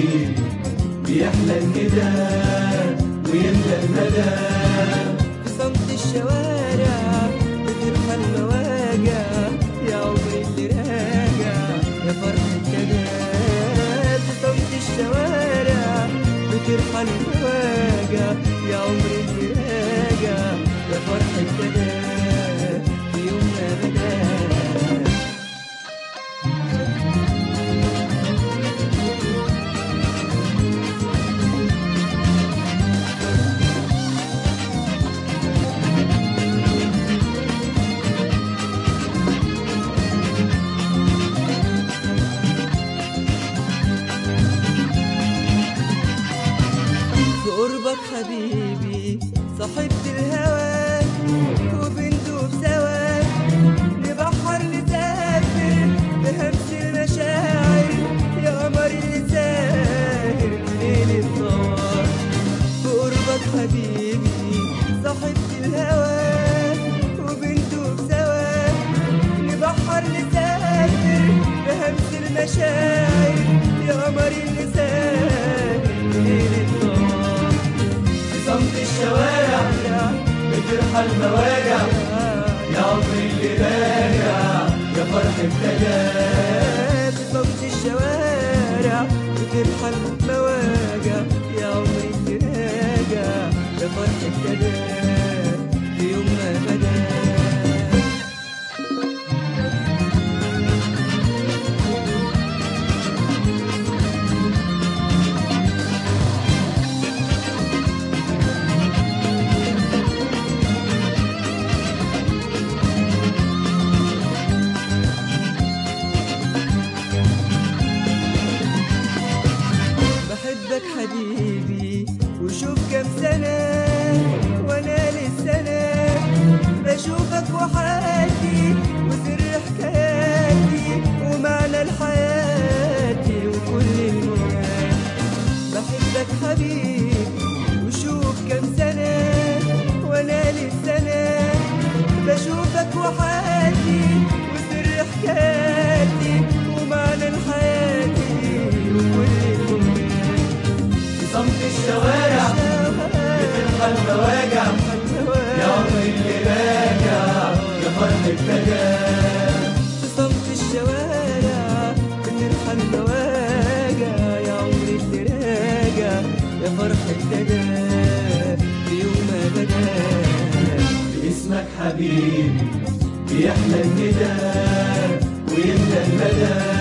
حبيبي بيحلى الندى ويملى المدى في صمت الشوارع بترحل المواجع يا عمري اللي راجع يا فرحة كلام في صمت الشوارع بترحل المواجع يا عمري اللي راجع يا فرحة كلام في يوم ما بدا في قربك حبيبي صاحبت الهوى وبندوب سوا نبحر نسافر بهمس المشاعر يا قمر اللي ساهر ليل النهار في قربك حبيبي صاحبت الهوى وبندوب سوا نبحر نسافر بهمس المشاعر يا قمر اللي ساهر ليل النهار في صمت الشوارع بترحل مواجع يا عمري اللي راجع يا فرحة كلام في صمت الشوارع بترحل مواجع يا عمري اللي راجع يا فرحة كلام في يوم ما بدا بحبك حبيبي وشوف كم سنة وانا للسنة بشوفك وحياتي وسر حكاياتي ومعنى لحياتي وكل المنى بحبك حبيبي وشوف كم سنة وانا للسنة بشوفك وحياتي وسر حكاياتي ومعنى لحياتي وكل المنى في صمت الشوارع بترحل مواجع يا عمري اللي راجع يا فرحة كلام في صمت الشوارع بترحل مواجع يا عمري اللي راجع يا فرحة كده في يوم ما بدا باسمك حبيبي بيحلى الندى ويملى المدى